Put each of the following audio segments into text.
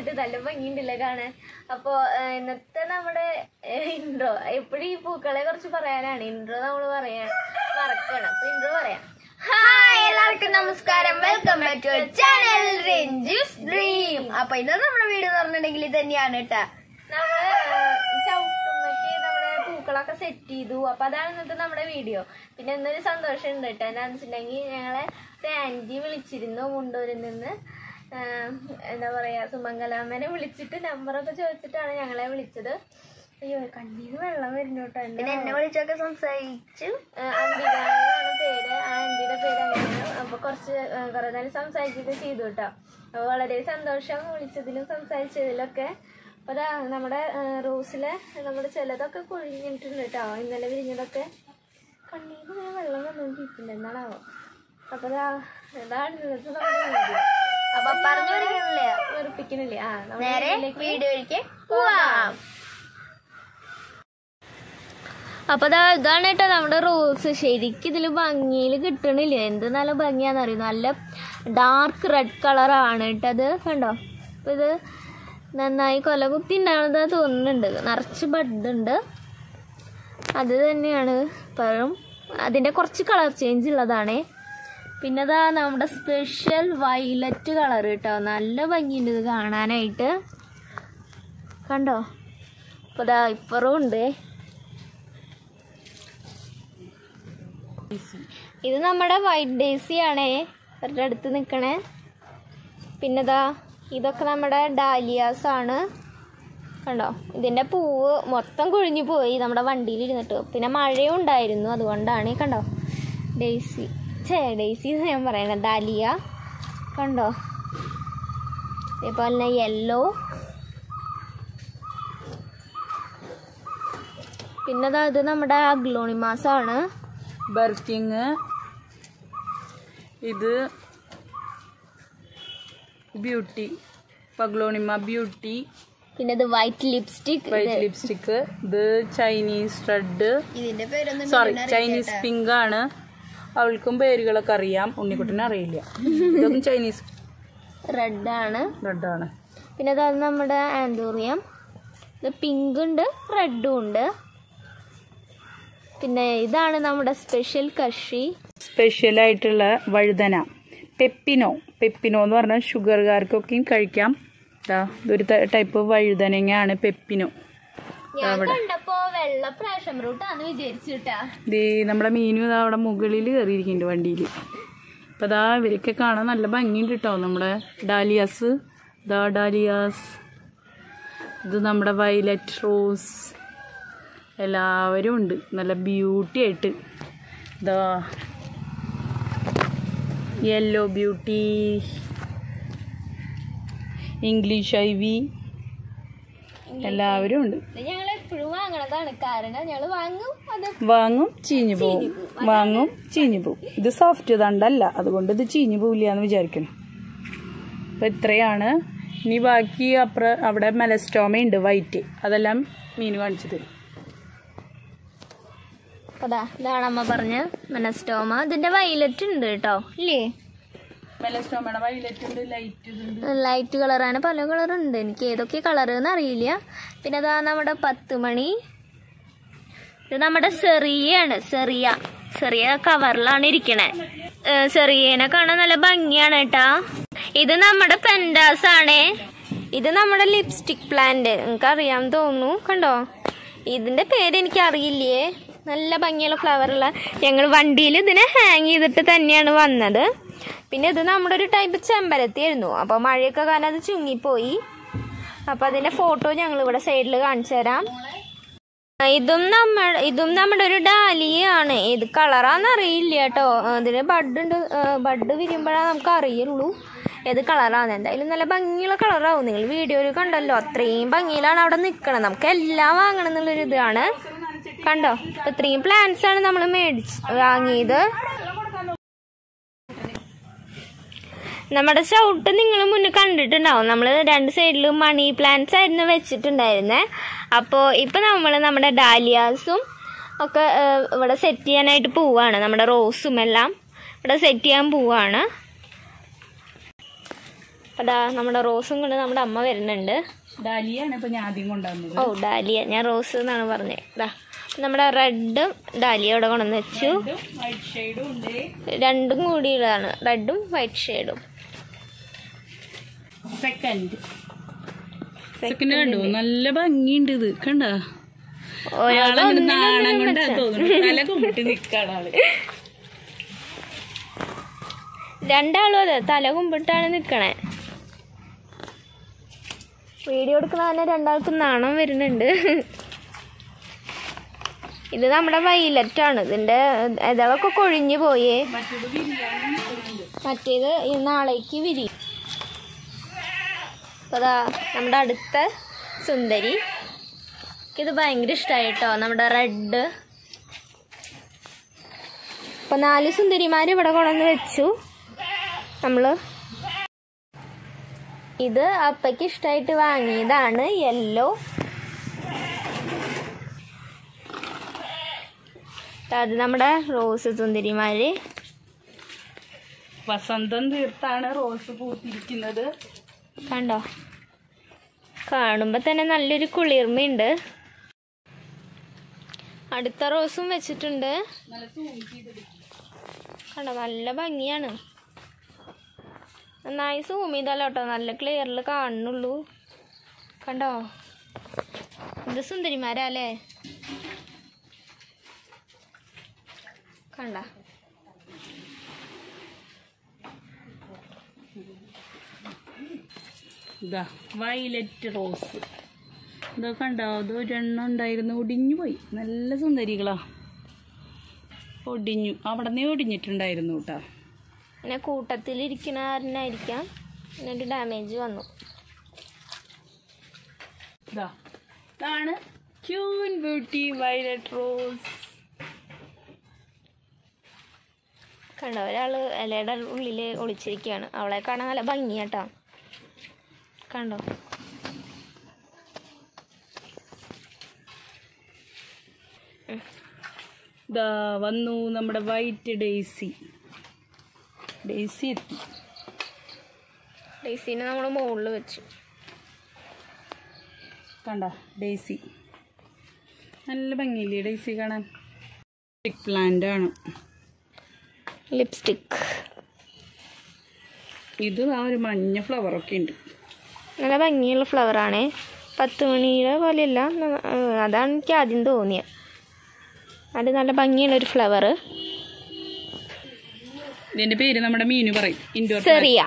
വന്നിട്ട് നല്ല ഭംഗിയുണ്ടല്ലേ കാണാൻ അപ്പോ ഏഹ്, ഇന്നത്തെ നമ്മുടെ ഇൻട്രോ എപ്പോഴും ഈ പൂക്കളെ കുറിച്ച് പറയാനാണ് ഇൻട്രോ നമ്മൾ പറയാൻ മറക്കണം അപ്പൊ ഇൻട്രോ പറയാം ഹായ് എല്ലാവർക്കും നമസ്കാരം welcome back to channel Ranju's dream അപ്പൊ ഇന്ന് നമ്മുടെ വീട് എന്ന് പറഞ്ഞിട്ടുണ്ടെങ്കിൽ ഇത് തന്നെയാണ് കേട്ടാ നമ്മള് ഏഹ്, ചവിട്ടുമ്മക്ക് നമ്മുടെ പൂക്കളൊക്കെ സെറ്റ് ചെയ്തു അപ്പൊ അതാണ് ഇന്നത്തെ നമ്മുടെ വീഡിയോ പിന്നെ ഇന്നൊരു സന്തോഷം ഉണ്ട് കേട്ടോ എന്താന്ന് വെച്ചിട്ടുണ്ടെങ്കിൽ ഞങ്ങളെ ഒരു ആന്റി വിളിച്ചിരുന്നു മുണ്ടൂരിൽ നിന്ന് ഏഹ്, എന്താ പറയാ സുമംഗലാമ്മനെ വിളിച്ചിട്ട് നമ്പറൊക്കെ ചോദിച്ചിട്ടാണ് ഞങ്ങളെ വിളിച്ചത് അയ്യോ കണ്ണീര് വെള്ളം വരുന്നു കേട്ടോ പിന്നെ എന്റെ എന്നെ വിളിച്ചൊക്കെ സംസാരിച്ചു ഏഹ് അംബിക എന്നാണ് പേര് ആ ആന്റിയുടെ പേര് അങ്ങനെയാണ് അപ്പൊ കുറച്ച് ഏഹ് കുറെ നേരം സംസാരിച്ചൊക്കെ ചെയ്തു കേട്ടോ അപ്പൊ വളരെ സന്തോഷം വിളിച്ചതിലും സംസാരിച്ചതിലൊക്കെ അപ്പൊ ദാ നമ്മുടെ ഏഹ് റോസിലെ നമ്മുടെ ചിലതൊക്കെ കൊഴിഞ്ഞിട്ടുണ്ട് കേട്ടോ ഇന്നലെ വിരിഞ്ഞതൊക്കെ കണ്ണീര് ഇങ്ങനെ വെള്ളം വന്നുകൊണ്ടിരിക്കുന്നുണ്ട് എന്നാണാവോ അപ്പൊ ദാ ഇതാണ് ഇന്നത്തെ നമ്മുടെ വീഡിയോ അപ്പൊ പറഞ്ഞു കൊടുക്കണില്ലേ വെറുപ്പിക്കണില്ലേ ആ നമ്മുടെ നേരെ വീട്ടിലേക്ക് വീഡിയോയിലേക്ക് പോവാം അപ്പൊ ദാ ഇതാണ് കേട്ടോ നമ്മുടെ റോസ് ശരിക്കും ഇതിൽ ഭംഗിയിൽ കിട്ടണില്ല എന്ത് നല്ല ഭംഗിയാന്ന് അറിയും നല്ല ഡാർക്ക് റെഡ് കളറാണ് കേട്ടോ അത് കണ്ടോ അപ്പൊ ഇത് നന്നായി കൊല കുത്തി ഉണ്ടാവുന്നത് തോന്നുന്നുണ്ട് നിറച്ച് ബഡ് ഉണ്ട് അത് തന്നെയാണ് ഇപ്പോഴും അതിൻ്റെ കുറച്ച് കളർ ചേഞ്ച് ഉള്ളതാണേ പിന്നെ അതാ നമ്മുടെ സ്പെഷ്യൽ വയലറ്റ് കളർ കേട്ടോ നല്ല ഭംഗിയുണ്ട് ഇത് കാണാനായിട്ട് കണ്ടോ അപ്പോൾ ദാ ഇപ്പറും ഉണ്ട് ഇത് നമ്മുടെ വൈറ്റ് ഡേസി ആണേ അവരുടെ അടുത്ത് നിൽക്കണേ പിന്നെ ദാ ഇതൊക്കെ നമ്മുടെ ഡാലിയാസ് ആണ് കണ്ടോ ഇതിൻ്റെ പൂവ് മൊത്തം കൊഴിഞ്ഞു പോയി നമ്മുടെ വണ്ടിയിൽ ഇരുന്നിട്ട് പിന്നെ മഴയും ഉണ്ടായിരുന്നു അതുകൊണ്ടാണ് ഈ കണ്ടോ ഡേസി ഛേ ഡേസി എന്ന് ഞാൻ പറയണത് ഡാലിയ കണ്ടോ ഇതേപോലെ തന്നെ യെല്ലോ പിന്നെ ദാ ഇത് നമ്മുടെ അഗ്ലോണിമാസാണ് ബർക്കിങ് ഇത് ബ്യൂട്ടി പഗ്ലോണിമ ബ്യൂട്ടി പിന്നെ ഇത് വൈറ്റ് ലിപ്സ്റ്റിക് വൈറ്റ് ലിപ്സ്റ്റിക്ക് ഇത് ചൈനീസ് റെഡ് ഇതിന്റെ പേരൊന്നും സോറി ചൈനീസ് പിങ്ക് ആണ് അവൾക്കും പേരുകളൊക്കെ അറിയാം ഉണ്ണിക്കുട്ടനെ അറിയില്ല ഇതൊന്നും ചൈനീസ് റെഡ് ആണ് റെഡ് ആണ് പിന്നെ അത് നമ്മുടെ ആന്തൂറിയം ഇത് പിങ്ക് ഉണ്ട് റെഡും ഉണ്ട് പിന്നെ ഇതാണ് നമ്മുടെ സ്പെഷ്യൽ കഷി സ്പെഷ്യൽ ആയിട്ടുള്ള വഴുതന പെപ്പിനോ പെപ്പിനോ എന്ന് പറഞ്ഞാൽ ഷുഗറുകാർക്കൊക്കെയും കഴിക്കാം ദാ ഇതൊരു ടൈപ്പ് വഴുതനങ്ങയാണ് പെപ്പിനോ ഞാൻ കണ്ടപ്പോ വെള്ള പ്രാഷം റൂട്ടാന്ന് വിചാരിച്ചിട്ടാ ദേ നമ്മുടെ മീനും ഇതാ അവിടെ മുകളിൽ കയറിയിരിക്കുന്നുണ്ട് വണ്ടിയിൽ അപ്പോൾ അതാ ഇവരൊക്കെ കാണാൻ നല്ല ഭംഗിയുണ്ട് കേട്ടോ നമ്മുടെ ഡാലിയാസ് ദാ ഡാലിയാസ് ഇത് നമ്മുടെ വയലറ്റ് റോസ് എല്ലാവരും ഉണ്ട് നല്ല ബ്യൂട്ടി ആയിട്ട് ഇതാ yellow beauty English ivy എല്ലാവരും ഉണ്ട് ഇത് ഞങ്ങൾ എപ്പോഴും വാങ്ങണതാണ് കാരണം ഞങ്ങൾ വാങ്ങും അത് വാങ്ങും ചീഞ്ഞു പോവും വാങ്ങും ചീഞ്ഞു പോവും ഇത് സോഫ്റ്റ് തണ്ടല്ല അതുകൊണ്ട് ഇത് ചീഞ്ഞു പോവില്ല എന്ന് വിചാരിക്കണം അപ്പം ഇത്രയാണ് ഇനി ബാക്കി അപ്പുറ അവിടെ മെലസ്റ്റോമ ഉണ്ട് വൈറ്റ് അതെല്ലാം മീൻ കാണിച്ചു തരും അതാ ഇതാണ് അമ്മ പറഞ്ഞ മെനസ്റ്റോമ ഇതിന്റെ വൈലറ്റ് ഉണ്ട് കേട്ടോ ഇല്ലേ മെലസ്റ്റോമയുടെ വൈലറ്റ് ഉണ്ട് ലൈറ്റ് ഉണ്ട് ലൈറ്റ് കളറാണ് പല കളറുണ്ട് എനിക്ക് ഏതൊക്കെ കളർ എന്ന് അറിയില്ല പിന്നെ അതാ നമ്മുടെ പത്ത് മണി ഇത് നമ്മുടെ സെറിയാണ് സെറിയ ചെറിയ കവറിലാണ് ഇരിക്കണേ ഏഹ് സെറിയേനെ കാണാൻ നല്ല ഭംഗിയാണ് കേട്ടാ ഇത് നമ്മുടെ പെൻഡാസ് ആണേ ഇത് നമ്മുടെ ലിപ്സ്റ്റിക് പ്ലാന്റ് നിങ്ങൾക്ക് അറിയാൻ തോന്നുന്നു കണ്ടോ ഇതിന്റെ പേര് എനിക്ക് അറിയില്ലേ നല്ല ഭംഗിയുള്ള ഫ്ലവറുള്ള ഞങ്ങൾ വണ്ടിയിൽ ഇതിനെ ഹാങ് ചെയ്തിട്ട് തന്നെയാണ് വന്നത് പിന്നെ ഇത് നമ്മുടെ ഒരു ടൈപ്പ് ചെമ്പരത്തി ആയിരുന്നു അപ്പോൾ മഴയൊക്കെ കാരണം അത് ചുങ്ങിപ്പോയി അപ്പോൾ അതിന്റെ ഫോട്ടോ ഞങ്ങൾ ഇവിടെ സൈഡിൽ കാണിച്ചു തരാം ഇതും നമ്മ ഇതും നമ്മുടെ ഒരു ഡാലിയാണ് ഏത് കളറാന്ന് അറിയില്ല കേട്ടോ അതിന് ബഡ് ഉണ്ട് ബഡ് വിരിയുമ്പോഴാണ് നമുക്ക് അറിയുള്ളൂ ഏത് കളറാണ് എന്തായാലും നല്ല ഭംഗിയുള്ള കളറാവും നിങ്ങൾ വീഡിയോയിൽ കണ്ടല്ലോ അത്രയും ഭംഗിയിലാണ് അവിടെ നിൽക്കണം നമുക്ക് എല്ലാം വാങ്ങണം എന്നുള്ളൊരു ഇതാണ് കണ്ടോ ഇപ്പൊ ഇത്രയും പ്ലാന്റ്സ് ആണ് നമ്മൾ മേടിച്ച് വാങ്ങിയത് നമ്മുടെ ചവിട്ട് നിങ്ങൾ മുന്നേ കണ്ടിട്ടുണ്ടാവും നമ്മൾ രണ്ട് സൈഡിലും മണി പ്ലാന്റ്സ് ആയിരുന്നു വെച്ചിട്ടുണ്ടായിരുന്നേ അപ്പോൾ ഇപ്പം നമ്മൾ നമ്മുടെ ഡാലിയാസും ഒക്കെ ഏഹ്, ഇവിടെ സെറ്റ് ചെയ്യാനായിട്ട് പോവാണ് നമ്മുടെ റോസും എല്ലാം ഇവിടെ സെറ്റ് ചെയ്യാൻ പോവാണ് അതാ നമ്മുടെ റോസും കൊണ്ട് നമ്മുടെ അമ്മ വരുന്നുണ്ട് ഡാലിയാണ് ഇപ്പൊ ഞാൻ ആദ്യം കൊണ്ടുവന്നത് ഓ ഡാലിയ ഞാൻ റോസ് എന്നാണ് പറഞ്ഞത് ഇതാ നമ്മുടെ റെഡും ഡാലിയ ഇവിടെ കൊണ്ടുവന്ന് വെച്ചു വൈറ്റ് ഷെയ്ഡും ഉണ്ട് രണ്ടും കൂടിയുള്ളതാണ് റെഡും വൈറ്റ് ഷെയ്ഡും സെക്കൻഡ് സെക്കൻഡ് കണ്ടു നല്ല ഭംഗിയുണ്ട് ഇത് കണ്ട ആളങ്ങനെ നാണം കൊണ്ട് തോന്നുന്നു തല കുമ്പിട്ട് നിക്കാണ് ആള് രണ്ടാളും അതെ തല കുമ്പിട്ടാണ് നിൽക്കണേ വീഡിയോ എടുക്കണ തന്നെ രണ്ടാൾക്കും നാണം വരുന്നുണ്ട് ഇത് നമ്മുടെ വൈലറ്റാണ് ഇതിന്റെ ഇതളൊക്കെ കൊഴിഞ്ഞു പോയേ മറ്റേത് ബിരിയാണി നിൽക്കുന്നുണ്ട്. മറ്റേത് ഈ നാളേക്ക് വിരി അപ്പൊ അതാ നമ്മുടെ അടുത്ത സുന്ദരി ഇത് ഭയങ്കര ഇഷ്ടമായി കേട്ടോ നമ്മുടെ റെഡ് അപ്പൊ നാല് സുന്ദരിമാർ ഇവിടെ കൊണ്ടുവന്ന് വെച്ചു നമ്മള് ഇത് അപ്പയ്ക്ക് ഇഷ്ടമായിട്ട് വാങ്ങിയതാണ് യെല്ലോ അത് നമ്മുടെ റോസ് സുന്ദരിമാര് വസന്തം തീർത്താണ് റോസ് പൂത്തിരിക്കുന്നത് കണ്ടോ കാണുമ്പോൾ തന്നെ നല്ലൊരു കുളിർമയുണ്ട് അടുത്ത റോസും വെച്ചിട്ടുണ്ട് നല്ല zoom ചെയ്തെടുക്കും. കണ്ടോ നല്ല ഭംഗിയാണ് നന്നായി സൂം ചെയ്താലോ കേട്ടോ നല്ല ക്ലിയറിൽ കാണുന്നുള്ളൂ കണ്ടോ ഇത് സുന്ദരിമാരാ അല്ലേ കണ്ട ഇതാ വയലറ്റ് റോസ് ഇതാ കണ്ടോ അത് ഒരെണ്ണം ഉണ്ടായിരുന്നു ഒടിഞ്ഞു പോയി നല്ല സുന്ദരികളാ ഒടിഞ്ഞു അവിടെ നിന്ന് ഒടിഞ്ഞിട്ടുണ്ടായിരുന്നു കേട്ടോ പിന്നെ കൂട്ടത്തിലിരിക്കുന്ന കാരനായിരിക്കാം എന്നിട്ട് ഡാമേജ് വന്നു ഇതാ ഇതാണ് ക്യൂൻ ബ്യൂട്ടി വയലറ്റ് റോസ് കണ്ടോ ഒരാള് ഇലയുടെ ഉള്ളിൽ ഒളിച്ചിരിക്കുകയാണ് അവളെ കാണാൻ നല്ല ഭംഗിയാട്ടോ കണ്ടോ ഇതാ വന്നു നമ്മുടെ വൈറ്റ് ഡേസി ഡേസി എത്തി ഡേസീനെ നമ്മൾ മുകളിൽ വെച്ചു കണ്ട ഡേസി നല്ല ഭംഗിയില്ലേ ഡേസി കാണാൻ പ്ലാന്റ് ആണ് ലിപ്സ്റ്റിക് ഇത് ആ ഒരു മഞ്ഞ ഫ്ലവറൊക്കെ ഉണ്ട് നല്ല ഭംഗിയുള്ള ഫ്ലവറാണ് പത്ത് മണിയുടെ പോലെയല്ല ന- ഏഹ് അതാണ് എനിക്ക് ആദ്യം തോന്നിയത് അത് നല്ല ഭംഗിയുള്ള ഒരു ഫ്ലവർ ഇതിന്റെ പേര് നമ്മുടെ മീനു പറയും ഇൻഡോർ ചെറിയ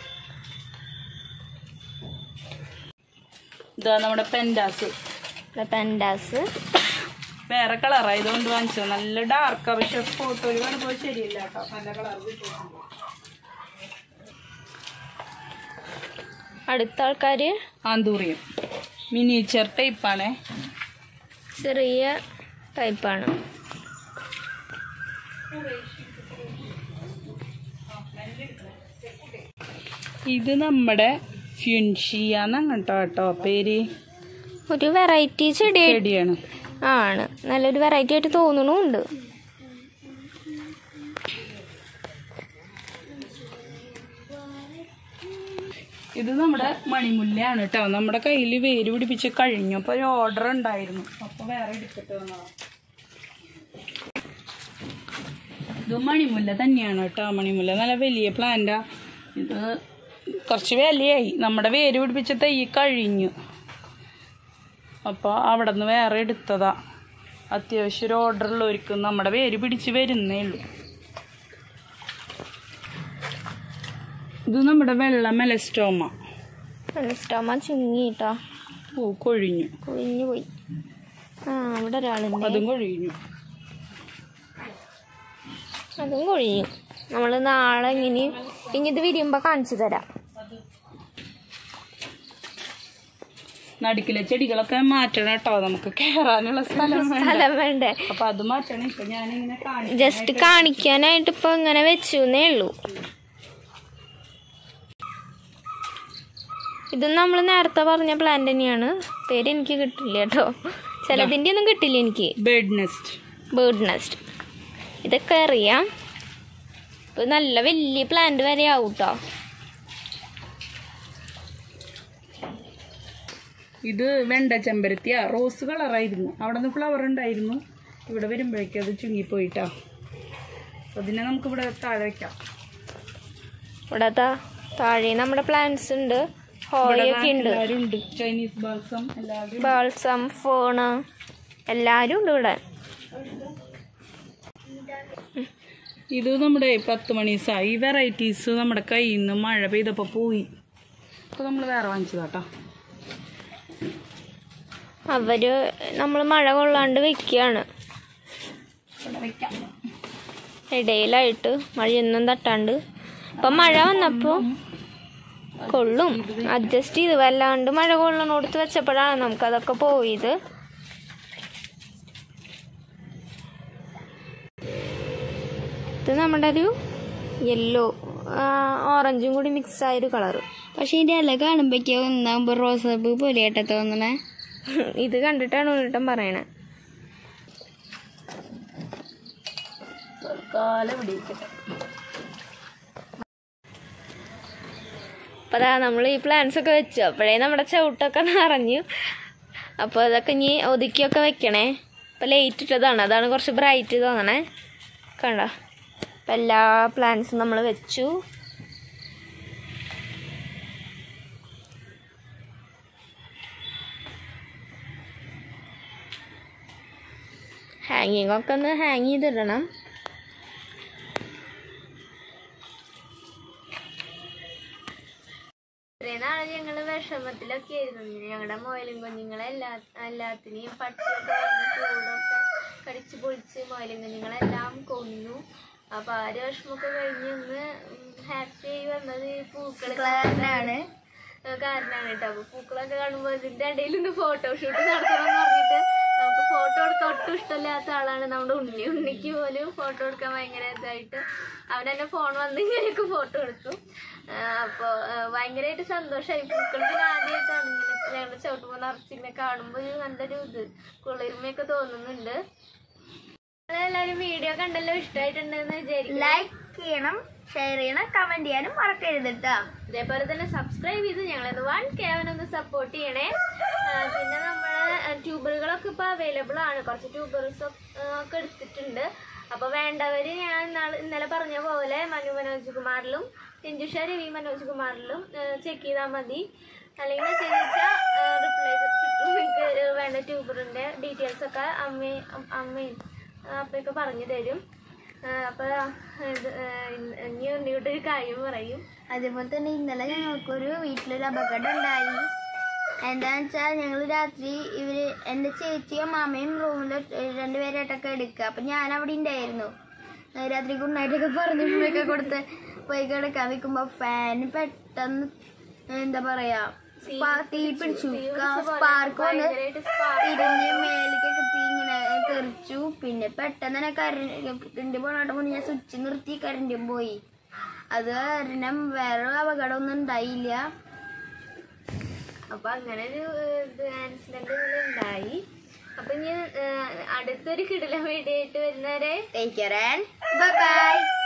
ഇതാ നമ്മുടെ പെൻഡാസ് പെൻഡാസ് വേറെ കളറായതുകൊണ്ട് വാങ്ങിച്ചത് നല്ല ഡാർക്ക് പക്ഷെ ഫോട്ടോയിൽ കാണുമ്പോൾ ശരിയല്ല കേട്ടോ നല്ല കളർ അടുത്ത ആൾക്കാർ ആന്തൂറിയം മിനിച്ചർ ടൈപ്പാണേ ചെറിയ ടൈപ്പാണ് ഇത് നമ്മുടെ ഫ്യുൻഷിയാന്ന് കേട്ടോ പേര് ഒരു വെറൈറ്റി ചെടി ചെടിയാണ് ആണ് നല്ലൊരു വെറൈറ്റി ആയിട്ട് തോന്നണുണ്ട് ഇത് നമ്മുടെ മണിമുല്ലയാണ് കേട്ടോ നമ്മുടെ കയ്യിൽ വേര് പിടിപ്പിച്ച് കഴിഞ്ഞു അപ്പൊ ഒരു ഓർഡർ ഉണ്ടായിരുന്നു അപ്പൊ വേറെ എടുത്തിട്ട് വന്നതാ ഇത് മണിമുല്ല തന്നെയാണ് കേട്ടോ മണിമുല്ല നല്ല വലിയ പ്ലാന്റാ ഇത് കുറച്ച് വിലയായി നമ്മുടെ വേര് പിടിപ്പിച്ച തൈ കഴിഞ്ഞു അപ്പോൾ അവിടെ നിന്ന് വേറെ എടുത്തതാ അത്യാവശ്യം ഒരു ഓർഡർ ഉള്ളവർക്കും നമ്മുടെ പേര് പിടിച്ച് വരുന്നേ ഉള്ളൂ ഇത് നമ്മുടെ വെള്ള മെലസ്റ്റോമ സ്റ്റോമ ചുങ്ങി കേട്ടോ പൂ കൊഴിഞ്ഞു കൊഴിഞ്ഞു പോയി ആ അവിടെ ഒരാളുണ്ട് അതും കൊഴിഞ്ഞു അതും കൊഴിഞ്ഞു നമ്മൾ നാളെ ഇങ്ങനെ ഇനി ഇത് വിരിയുമ്പോൾ കാണിച്ചു തരാം നടുക്കിലെ ചെടികളൊക്കെ മാറ്റണം കേട്ടോ നമുക്ക് കയറാനുള്ള സ്ഥലം വേണ്ട സ്ഥലം വേണ്ടേ അപ്പൊ അത് മാറ്റണം ഇപ്പൊ ഞാനിങ്ങനെ കാണിച്ചു ജസ്റ്റ് കാണിക്കാനായിട്ട് ഇപ്പൊ ഇങ്ങനെ വെച്ചു എന്നേ ഉള്ളൂ ഇത് നമ്മൾ നേരത്തെ പറഞ്ഞ പ്ലാന്റ് തന്നെയാണ് പേര് എനിക്ക് കിട്ടില്ല കേട്ടോ ചിലതിൻ്റെ ഒന്നും കിട്ടില്ല എനിക്ക് ബേഡ് നെസ്റ്റ് ബേർഡ് നെസ്റ്റ് ഇതൊക്കെ അറിയാം ഇപ്പൊ നല്ല വലിയ പ്ലാന്റ് വരെ ആവും കേട്ടോ ഇത് വെണ്ട ചെമ്പരത്തിയാ റോസ് കളറായിരുന്നു അവിടെ നിന്ന് ഫ്ലവർ ഉണ്ടായിരുന്നു ഇവിടെ വരുമ്പോഴേക്കും അത് ചുങ്ങിപ്പോയിട്ടാ അപ്പൊ അതിനെ നമുക്ക് ഇവിടെ താഴെ വെക്കാം ഇവിടെ താ- താഴെ നമ്മുടെ പ്ലാന്റ്സ് ഉണ്ട് ഹോയൊക്കെ ഉണ്ട് എല്ലാവരും ഉണ്ട് ചൈനീസ് ബാൾസം എല്ലാവരും ബാൾസം ഫോണ് എല്ലാരും ഉണ്ട് ഇവിടെ ഇത് നമ്മുടെ പത്ത് മണീസ ഈ വെറൈറ്റീസ് നമ്മുടെ കയ്യിൽ നിന്ന് മഴ പെയ്തപ്പോൾ പോയി അപ്പോൾ നമ്മൾ വേറെ വാങ്ങിച്ചതാട്ടോ അവര് നമ്മൾ മഴ കൊള്ളാണ്ട് വെക്കുകയാണ് ഇവിടെ വെക്കാം ഇടയിലായിട്ട് മഴയൊന്നും തട്ടാണ്ട് ഇപ്പൊ മഴ വന്നപ്പോ കൊള്ളും അഡ്ജസ്റ്റ് ചെയ്ത് വല്ലാണ്ട് മഴ കൊള്ളണോടത്ത് വെച്ചപ്പോഴാണ് നമുക്ക് അതൊക്കെ പോയത് ഇത് നമ്മുടെ ഒരു യെല്ലോ ഓറഞ്ചും കൂടി മിക്സ് ആയൊരു കളറ് പക്ഷെ ഇതിന്റെ ഇല കാണുമ്പോഴേക്കോ ഒന്നാകുമ്പോ റോസപ്പ് പോലെയായിട്ടാ തോന്നണേ ഇത് കണ്ടിട്ടാണ് ഉണ്ണിട്ടൻ പറയണേ തൽക്കാലം ഇവിടെ ഇരിക്കട്ടെ അപ്പോൾ അതാ നമ്മൾ ഈ പ്ലാന്റ്സ് ഒക്കെ വെച്ചു അപ്പോഴേ നമ്മുടെ ചവിട്ടൊക്കെ നിറഞ്ഞു അപ്പോൾ അതൊക്കെ ഇനി ഒതുക്കിയൊക്കെ വെക്കണേ അപ്പോൾ ലേറ്റ് ഇട്ടതാണ് അതാണ് കുറച്ച് ബ്രൈറ്റ് തോന്നണേ കണ്ടോ അപ്പം എല്ലാ പ്ലാന്റ്സും നമ്മൾ വെച്ചു ഹാങ്ങിങ് ഒക്കെ ഒന്ന് ഹാങ് ചെയ്തിടണം ഇത്രയും നാളെ ഞങ്ങൾ വിഷമത്തിലൊക്കെ ആയിരുന്നു ഞങ്ങളുടെ മൊയിലും കുഞ്ഞുങ്ങളെ എല്ലാ എല്ലാത്തിനെയും പട്ടിയൊക്കെ വന്ന് ചൂടൊക്കെ കടിച്ചു പൊളിച്ച് മൊയിലും കുഞ്ഞുങ്ങളെല്ലാം കൊന്നു അപ്പൊ ആ ഒരു വിഷമമൊക്കെ കഴിഞ്ഞ് ഇന്ന് ഹാപ്പി ആയി വന്നത് ഈ പൂക്കൾ കാരണമാണ് കാരണമാണ് കേട്ടോ അപ്പൊ പൂക്കളൊക്കെ കാണുമ്പോൾ ഇതിന്റെ ഇടയിൽ നിന്ന് ഫോട്ടോഷൂട്ട് നടത്തണം എന്ന് പറഞ്ഞിട്ട് നമുക്ക് ഫോട്ടോ എടുക്കാൻ ഒട്ടും ഇഷ്ടമില്ലാത്ത ആളാണ് നമ്മുടെ ഉണ്ണി ഉണ്ണിക്ക് പോലും ഫോട്ടോ എടുക്കാൻ ഭയങ്കര ഇതായിട്ട് അവൻ എന്നെ ഫോൺ വന്ന് ഇങ്ങനെയൊക്കെ ഫോട്ടോ എടുത്തു അപ്പോൾ ഭയങ്കരമായിട്ട് സന്തോഷമായി പൂക്കളത്തിന് ആദ്യമായിട്ടാണ് ഇങ്ങനെ ഞങ്ങളുടെ ചവിട്ടുമ്പോൾ നിറച്ചിങ്ങനെ കാണുമ്പോൾ ഒരു നല്ലൊരു ഇത് കുളിർമയൊക്കെ തോന്നുന്നുണ്ട് എല്ലാവരും വീഡിയോ കണ്ടല്ലോ ഇഷ്ടമായിട്ടുണ്ടെന്ന് വിചാരിക്കുന്നു ലൈക്ക് ചെയ്യണം ഷെയർ ചെയ്യണം കമന്റ് ചെയ്യാനും മറക്കരുത് കേട്ടോ അതേപോലെ തന്നെ സബ്സ്ക്രൈബ് ചെയ്ത് ഞങ്ങളത് വൺ കേവൻ ഒന്ന് സപ്പോർട്ട് ചെയ്യണേ ആ, പിന്നെ നമ്മള് ട്യൂബറുകളൊക്കെ ഇപ്പൊ അവൈലബിൾ ആണ് കുറച്ച് ട്യൂബേഴ്സ് ഒക്കെ എടുത്തിട്ടുണ്ട് അപ്പൊ വേണ്ടവര് ഞാൻ ഇന്നാള് ഇന്നലെ പറഞ്ഞ പോലെ മനു മനോജ് കുമാറിലും ടിൻജുഷ രവി മനോജ് കുമാറിലും ചെക്ക് ചെയ്താൽ മതി അല്ലെങ്കിൽ മെസ്സേജ് അയച്ചാൽ റിപ്ലൈ കിട്ടും നിങ്ങൾക്ക് വേണ്ട ട്യൂബറിന്റെ ഡീറ്റെയിൽസ് ഒക്കെ അമ്മയും അമ്മയും അപ്പൊക്കെ പറഞ്ഞു തരും ആ, അപ്പൊ ഇത് ആ, ഇന്ന് ഇനി ഉണ്ണിയുടെ ഒരു കാര്യം പറയും അതേപോലെ തന്നെ ഇന്നലെ ഞങ്ങൾക്കൊരു വീട്ടിലൊരു അപകടം ഉണ്ടായി എന്താന്ന് വെച്ചാൽ ഞങ്ങൾ രാത്രി ഇവര് എന്റെ ചേച്ചിയും മാമയും റൂമിൽ രണ്ടുപേരായിട്ടൊക്കെ എടുക്കുക അപ്പൊ ഞാൻ അവിടെ ഉണ്ടായിരുന്നു ഏഹ് രാത്രി ഗുഡ് നൈറ്റ് ഒക്കെ പറഞ്ഞിട്ടൊക്കെ കൊടുത്ത് പോയി കിടക്കാൻ നിൽക്കുമ്പോ ഫാന് പെട്ടെന്ന് എന്താ പറയാ സ്പാ- തീ പിടിച്ചു സ്പാർക്ക് വന്ന് തിരിഞ്ഞ് മേലേക്കൊക്കെ തീ ഇങ്ങനെ തെറിച്ചു പിന്നെ പെട്ടെന്ന് തന്നെ കരണ്ട് പോണോട്ട് മുന്നേ ഞാൻ സ്വിച്ച് നിർത്തി കരണ്ടും പോയി അത് കാരണം വേറെ അപകടമൊന്നും ഉണ്ടായില്ല അപ്പൊ അങ്ങനെ ഒരു ആക്സിഡന്റ് ഉണ്ടായി അപ്പൊ ഇനി ഏഹ്, അടുത്തൊരു കിടിലം വീഡിയോ ആയിട്ട് വരുന്നവരെ take care and bye by